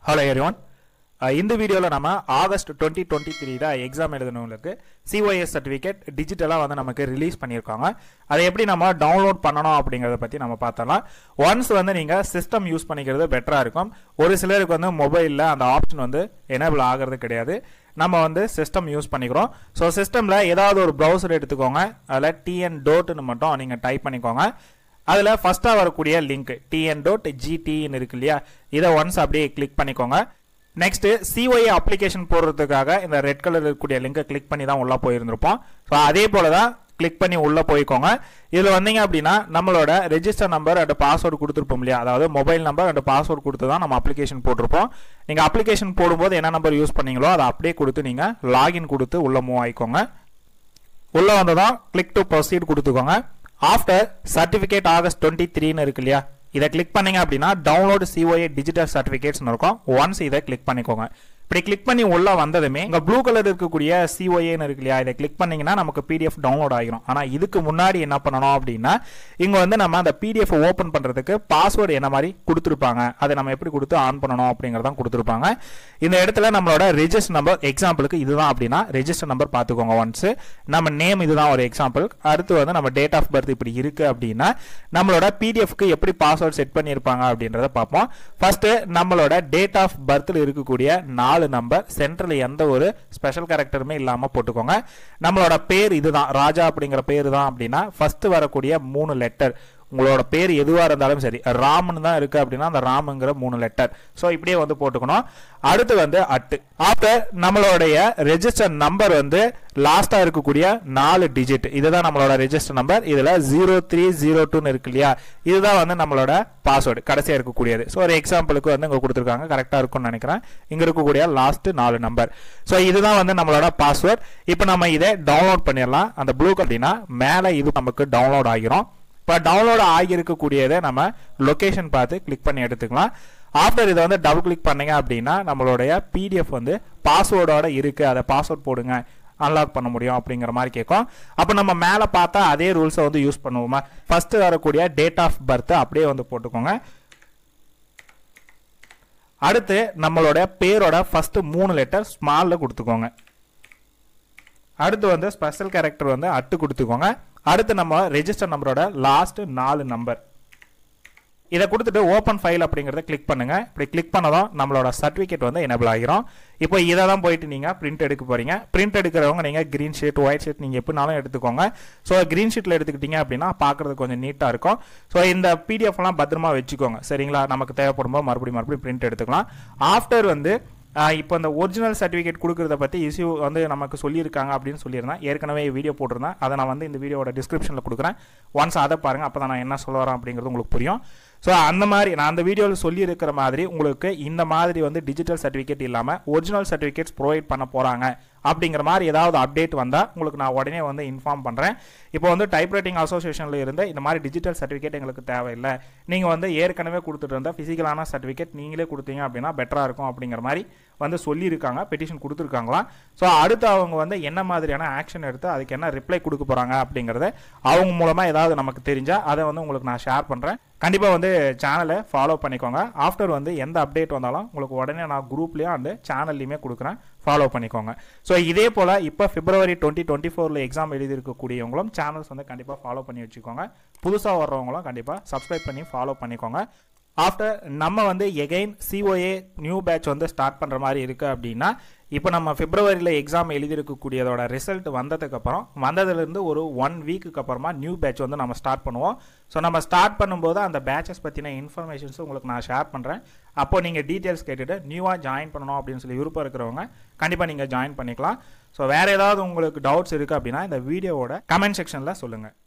hello எரிவான் இந்த வீடியோவில் நம்ம ஆகஸ்ட் டுவெண்ட்டி டுவெண்ட்டி த்ரீ தான் எக்ஸாம் எழுதணுங்களுக்கு சிஓஎஸ் சர்டிஃபிகேட் டிஜிட்டலாக வந்து நமக்கு ரிலீஸ் பண்ணியிருக்காங்க அதை எப்படி நம்ம டவுன்லோட் பண்ணணும் அப்படிங்கிறத பற்றி நம்ம பார்த்தலாம் ஒன்ஸ் வந்து நீங்கள் சிஸ்டம் யூஸ் பண்ணிக்கிறது பெட்டராக இருக்கும் ஒரு சிலருக்கு வந்து மொபைலில் அந்த ஆப்ஷன் வந்து எனேபிள் ஆகிறது கிடையாது நம்ம வந்து சிஸ்டம் யூஸ் பண்ணிக்கிறோம் ஸோ சிஸ்டமில் ஏதாவது ஒரு ப்ரௌசர் எடுத்துக்கோங்க அதில் டிஎன் டோட்டுன்னு மட்டும் நீங்கள் டைப் பண்ணிக்கோங்க அதில் ஃபஸ்ட்டாக வரக்கூடிய லிங்க் டிஎன் டாட் ஜிடின்னு இருக்கு இல்லையா இதை ஒன்ஸ் அப்படியே கிளிக் பண்ணிக்கோங்க நெக்ஸ்ட் சிஒஏ அப்ளிகேஷன் போடுறதுக்காக இந்த ரெட் கலர் இருக்கக்கூடிய லிங்கை கிளிக் பண்ணி தான் உள்ளே போயிருந்திருப்போம் ஸோ அதே போல தான் கிளிக் பண்ணி உள்ளே போய்க்கோங்க இதில் வந்தீங்க அப்படின்னா நம்மளோட ரெஜிஸ்டர் நம்பர் அண்ட் பாஸ்வேர்டு கொடுத்துருப்போம் இல்லையா அதாவது மொபைல் நம்பர் அண்ட் பாஸ்வேர்டு கொடுத்து தான் நம்ம அப்ளிகேஷன் போட்டிருப்போம் நீங்கள் அப்ளிகேஷன் போடும்போது என்ன நம்பர் யூஸ் பண்ணீங்களோ அதை அப்படியே கொடுத்து நீங்கள் லாகின் கொடுத்து உள்ளே மூவ் ஆயிக்கோங்க உள்ளே வந்ததும் கிளிக் டு ப்ரொசீட் கொடுத்துக்கோங்க ஆஃப்டர் சர்டிஃபிகேட் ஆகஸ்ட் டுவெண்ட்டி த்ரீன்னு இருக்கு இல்லையா இதை கிளிக் பண்ணீங்க அப்படின்னா டவுன்லோட் சிஓஏ டிஜிட்டல் சர்டிஃபிகேட்ஸ் இருக்கும் ஒன்ஸ் இதை கிளிக் பண்ணிக்கோங்க இப்படி கிளிக் பண்ணி உள்ள வந்ததுமே இங்க ப்ளூ கலர் இருக்கக்கூடிய சிஓஏன்னு இருக்கு இல்லையா இதை கிளிக் பண்ணீங்கன்னா நமக்கு பிடிஎஃப் டவுன்லோட் ஆகிரும் ஆனா இதுக்கு முன்னாடி என்ன பண்ணணும் அப்படின்னா இங்க வந்து நம்ம அந்த பிடிஎஃப் ஓபன் பண்றதுக்கு பாஸ்வேர்டு என்ன மாதிரி கொடுத்துருப்பாங்க அதை நம்ம எப்படி கொடுத்து ஆன் பண்ணணும் அப்படிங்கறதான் கொடுத்துருப்பாங்க இந்த இடத்துல நம்மளோட ரெஜிஸ்டர் நம்பர் எக்ஸாம்பிளுக்கு இதுதான் அப்படின்னா ரெஜிஸ்டர் நம்பர் பார்த்துக்கோங்க ஒன்ஸ் நம்ம நேம் இதுதான் ஒரு எக்ஸாம்பிள் அடுத்து வந்து நம்ம டேட் ஆஃப் பர்த் இப்படி இருக்கு அப்படின்னா நம்மளோட பிடிஎஃப்க்கு எப்படி பாஸ்வேர்ட் செட் பண்ணியிருப்பாங்க அப்படின்றத பார்ப்போம் ஃபர்ஸ்ட் நம்மளோட டேட் ஆஃப் பர்த்தில் இருக்கக்கூடிய நாலு நம்பர் சென்டரில் எந்த ஒரு ஸ்பெஷல் கேரக்டருமே இல்லாமல் போட்டுக்கோங்க நம்மளோட பேர் இதுதான் ராஜா அப்படிங்கிற பேர் தான் அப்படின்னா ஃபர்ஸ்ட் வரக்கூடிய மூணு லெட்டர் உங்களோட பேர் எதுவாக இருந்தாலும் சரி ராமன் தான் இருக்கு அப்படின்னா அந்த ராமுங்கிற மூணு லெட்டர் ஸோ இப்படியே வந்து போட்டுக்கணும் அடுத்து வந்து அட்டு ஆஃப்டர் நம்மளுடைய ரெஜிஸ்டர் நம்பர் வந்து லாஸ்டா இருக்கக்கூடிய நாலு டிஜிட் இதுதான் நம்மளோட ரெஜிஸ்டர் நம்பர் இதுல ஜீரோ த்ரீ ஜீரோ டூன்னு இருக்கு இல்லையா இதுதான் வந்து நம்மளோட பாஸ்வேர்டு கடைசியா இருக்கக்கூடியது ஸோ ஒரு எக்ஸாம்பிளுக்கு வந்து இங்க கொடுத்துருக்காங்க கரெக்டா இருக்கும்னு நினைக்கிறேன் இங்க இருக்கக்கூடிய லாஸ்ட் நாலு நம்பர் ஸோ இதுதான் வந்து நம்மளோட பாஸ்வேர்ட் இப்போ நம்ம இதை டவுன்லோட் பண்ணிடலாம் அந்த ப்ளூ அப்படின்னா மேலே இது நமக்கு டவுன்லோட் ஆகிரும் இப்போ டவுன்லோட் ஆகியிருக்கக்கூடியதை நம்ம லொக்கேஷன் பார்த்து கிளிக் பண்ணி எடுத்துக்கலாம் ஆஃப்டர் இதை வந்து டபுள் கிளிக் பண்ணீங்க அப்படின்னா நம்மளுடைய பிடிஎஃப் வந்து பாஸ்வேர்டோட இருக்கு அதை பாஸ்வேர்ட் போடுங்க அன்லாக் பண்ண முடியும் அப்படிங்கிற மாதிரி கேட்கும் அப்போ நம்ம மேலே பார்த்தா அதே ரூல்ஸை வந்து யூஸ் பண்ணுவோமா ஃபர்ஸ்ட் வரக்கூடிய டேட் ஆஃப் பர்த் அப்படியே வந்து போட்டுக்கோங்க அடுத்து நம்மளோட பேரோட ஃபர்ஸ்ட் மூணு லெட்டர் ஸ்மாலில் கொடுத்துக்கோங்க அடுத்து வந்து ஸ்பெஷல் கேரக்டர் வந்து அட்டு கொடுத்துக்கோங்க அடுத்து நம்ம ரெஜிஸ்டர் நம்பரோட லாஸ்ட் நாலு நம்பர் இதை கொடுத்துட்டு ஓப்பன் ஃபைல் அப்படிங்கிறத கிளிக் பண்ணுங்க இப்படி கிளிக் பண்ணதும் நம்மளோட சர்டிஃபிகேட் வந்து எனபிள் ஆகிரும் இப்போ இதை தான் போயிட்டு நீங்க பிரிண்ட் எடுக்க போறீங்க பிரிண்ட் எடுக்கிறவங்க நீங்க கிரீன் ஷீட் ஒயிட் ஷீட் நீங்க எப்படினாலும் எடுத்துக்கோங்க ஸோ கிரீன் ஷீட்ல எடுத்துக்கிட்டீங்க அப்படின்னா பார்க்கறதுக்கு கொஞ்சம் நீட்டா இருக்கும் ஸோ இந்த பிடிஎஃப் எல்லாம் பத்திரமா வச்சுக்கோங்க சரிங்களா நமக்கு தேவைப்படும் போது மறுபடியும் மறுபடியும் பிரிண்ட் எடுத்துக்கலாம் ஆஃப்டர் வந்து இப்போ இந்த ஒரிஜினல் சர்டிஃபிகேட் கொடுக்கறத பற்றி இஷ்யூ வந்து நமக்கு சொல்லியிருக்காங்க அப்படின்னு சொல்லியிருந்தேன் ஏற்கனவே வீடியோ போட்டிருந்தேன் அதை நான் வந்து இந்த வீடியோட டிஸ்கிரிப்ஷனில் கொடுக்குறேன் ஒன்ஸ் அதை பாருங்கள் அப்போ தான் நான் என்ன சொல்ல வரேன் அப்படிங்கிறது உங்களுக்கு புரியும் ஸோ அந்த மாதிரி நான் அந்த வீடியோவில் சொல்லியிருக்கிற மாதிரி உங்களுக்கு இந்த மாதிரி வந்து டிஜிட்டல் சர்டிஃபிகேட் இல்லாமல் ஒரிஜினல் சர்டிஃபிகேட்ஸ் ப்ரொவைட் பண்ண போகிறாங்க அப்படிங்கிற மாதிரி ஏதாவது அப்டேட் வந்தால் உங்களுக்கு நான் உடனே வந்து இன்ஃபார்ம் பண்ணுறேன் இப்போ வந்து டைப்ரைட்டிங் அசோசியேஷனில் இருந்து இந்த மாதிரி டிஜிட்டல் சர்டிஃபிகேட் எங்களுக்கு தேவையில்லை நீங்கள் வந்து ஏற்கனவே கொடுத்துட்டு இருந்த ஃபிசிக்கலான சர்டிஃபிகேட் நீங்களே கொடுத்தீங்க அப்படின்னா பெட்டராக இருக்கும் அப்படிங்கிற மாதிரி வந்து சொல்லியிருக்காங்க பெட்டிஷன் கொடுத்துருக்காங்களாம் ஸோ அடுத்து அவங்க வந்து என்ன மாதிரியான ஆக்ஷன் எடுத்து அதுக்கு என்ன ரிப்ளை கொடுக்க போகிறாங்க அப்படிங்கிறத அவங்க மூலமாக ஏதாவது நமக்கு தெரிஞ்சால் அதை வந்து உங்களுக்கு நான் ஷேர் பண்ணுறேன் கண்டிப்பாக வந்து சேனலை ஃபாலோ பண்ணிக்கோங்க ஆஃப்டர் வந்து எந்த அப்டேட் வந்தாலும் உங்களுக்கு உடனே நான் குரூப்லேயும் அண்டு சேனல்லையுமே கொடுக்குறேன் ஃபாலோ பண்ணிக்கோங்க ஸோ இதே போல் இப்போ பிப்ரவரி டுவெண்ட்டி டுவெண்ட்டி ஃபோரில் எக்ஸாம் எழுதியிருக்கக்கூடியவங்களும் சேனல்ஸ் வந்து கண்டிப்பாக ஃபாலோ பண்ணி வச்சுக்கோங்க புதுசாக வர்றவங்களும் கண்டிப்பாக சப்ஸ்கிரைப் பண்ணி ஃபாலோ பண்ணிக்கோங்க ஆஃப்டர் நம்ம வந்து எகைன் சிஓஏ நியூ பேட்ச் வந்து ஸ்டார்ட் பண்ணுற மாதிரி இருக்குது அப்படின்னா இப்போ நம்ம பிப்ரவரியில் எக்ஸாம் எழுதியிருக்கக்கூடியதோட ரிசல்ட் வந்ததுக்கப்புறம் வந்ததுலேருந்து ஒரு ஒன் வீக்குக்கு அப்புறமா நியூ பேட்ச் வந்து நம்ம ஸ்டார்ட் பண்ணுவோம் ஸோ நம்ம ஸ்டார்ட் பண்ணும்போது அந்த பேட்சஸ் பற்றின இன்ஃபர்மேஷன்ஸ் உங்களுக்கு நான் ஷேர் பண்ணுறேன் அப்போ நீங்கள் டீட்டெயில்ஸ் கேட்டுட்டு நியூவாக ஜாயின் பண்ணணும் அப்படின்னு சொல்லி விருப்பம் இருக்கிறவங்க கண்டிப்பாக நீங்கள் ஜாயின் பண்ணிக்கலாம் ஸோ வேறு ஏதாவது உங்களுக்கு டவுட்ஸ் இருக்குது அப்படின்னா இந்த வீடியோவோட கமெண்ட் செக்ஷனில் சொல்லுங்கள்